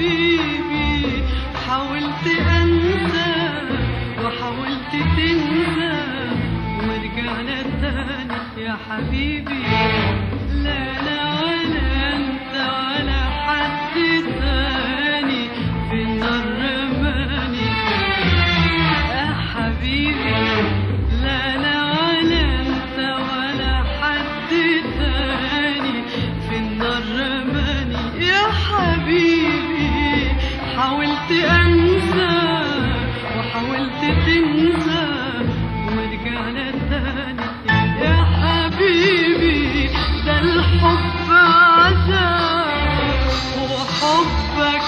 حبيبي حاولت انسى وحاولت تنسى ورجعنا تاني يا حبيبي لا لا ولا انت ولا حد تاني في النار رماني يا حبيبي لا لا ولا انت ولا حد تاني في النار رماني يا حبيبي حاولت انسى وحاولت تنسى ورجعنا تاني يا حبيبي ده الحب عذاب وحبك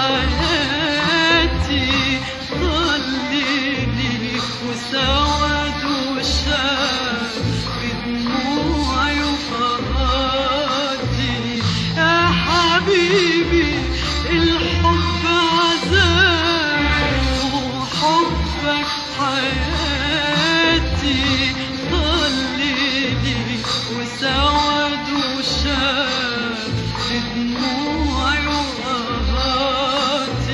حياتي ضلني وسواد وشاب بدموعي وفراتي يا حبيبي الحب عذاب وحبك حياتي ضلني وسواد وشاب بدموعي وفراتي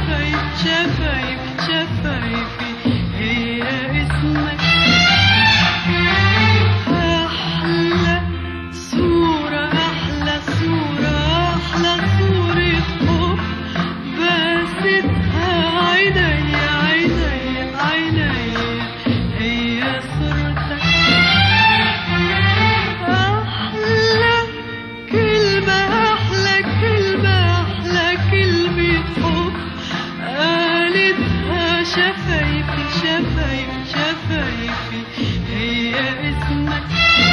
شفايف شفايف شفايفي هي اسمك أحلى صورة أحلى صورة أحلى صورة حب بستها عيني عيني عيني هي صورتك أحلى كلمة أحلى كلمة أحلى كلمة حب قالتها شفايفي شفايفي شفايفي هي اسمك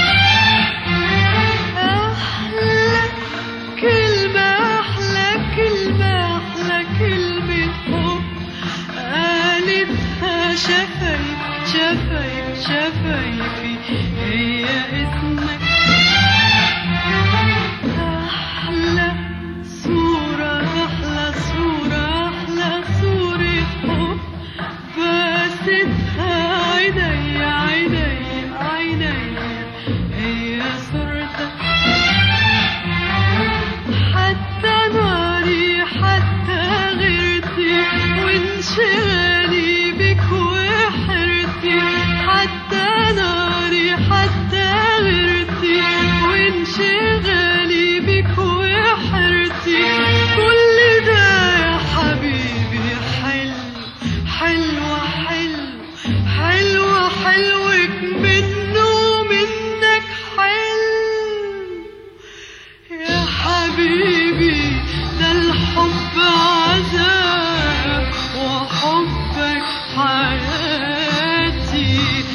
أحلى كلمة أحلى كلمة أحلى كلمة حب قالتها شفايفي شفايفي شفايفي هي اسمك أحلى صورة أحلى صورة أحلى صورة حب بستها عيني عيني عيني هي صورتك حتى ناري حتى غيرتي وانشغالي بك وحرتي حتى ناري حتى غيرتي وانشغالي بك وحرتي كل ده يا حبيبي حلو حلو حلو حلو حلوك منه منك حلو يا حبيبي ده الحب عذاب وحبك حياتي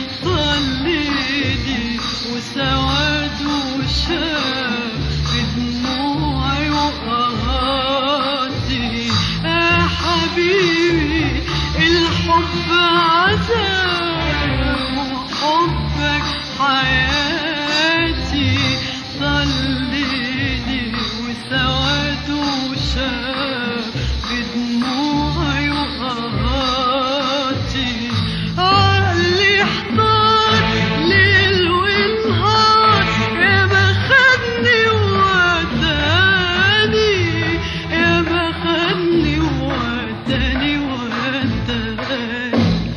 ضليلي وسواد وشاب بدموعي وقهاتي يا حبيبي الحب عذاب وحبك حياتي ضليلي وسواد وشاب بدموعي وقهاتي عقلي احتار ليل ونهار يا ما خدني ووداني يا ما خدني ووداني ووداني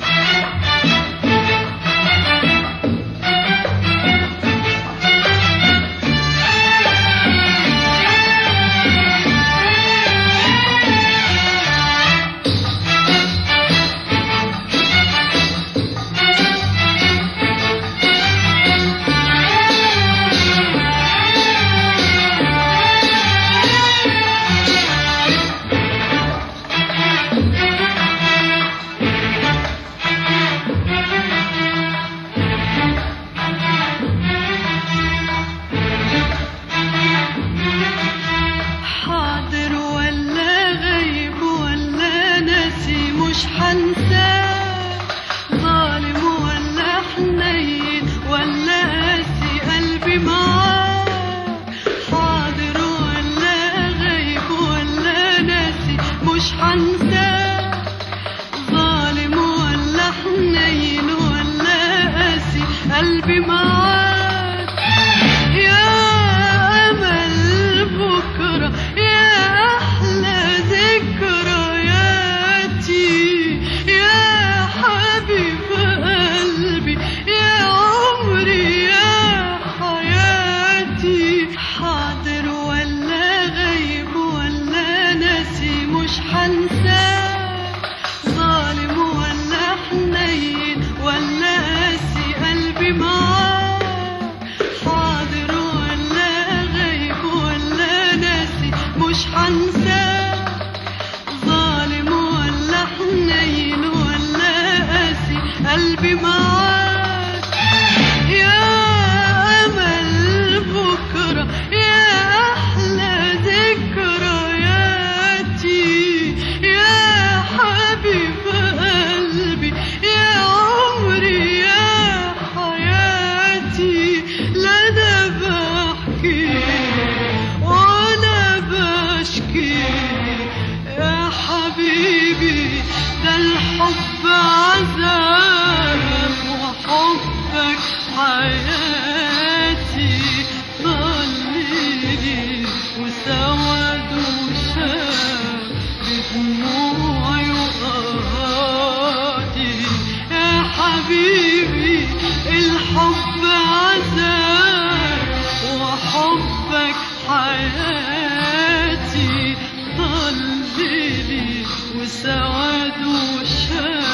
حاضر ولا غايب ولا ناسي مش حنساك ظالم ولا حنين ولا قاسي قلبي معاك حاضر ولا غايب ولا ناسي مش حنساك ظالم ولا حنين ولا قاسي قلبي معاك يا أمل بكرة يا أحلى ذكرياتي يا حبيب قلبي يا عمري يا حياتي حاضر ولا غايب ولا ناسي مش حنساك ظالم ولا حنين ولا قاسي قلبي معاك حاضر ولا غايب ولا ناسي مش حنساك ظالم ولا حنين ولا قاسي قلبي معاك يا أمل بكرة يا أحلى ذكرياتي يا حبيب قلبي يا عمري يا حياتي لا أنا بحكي ولا بشكي يا حبيبي ده الحب عذاب بعد وشاف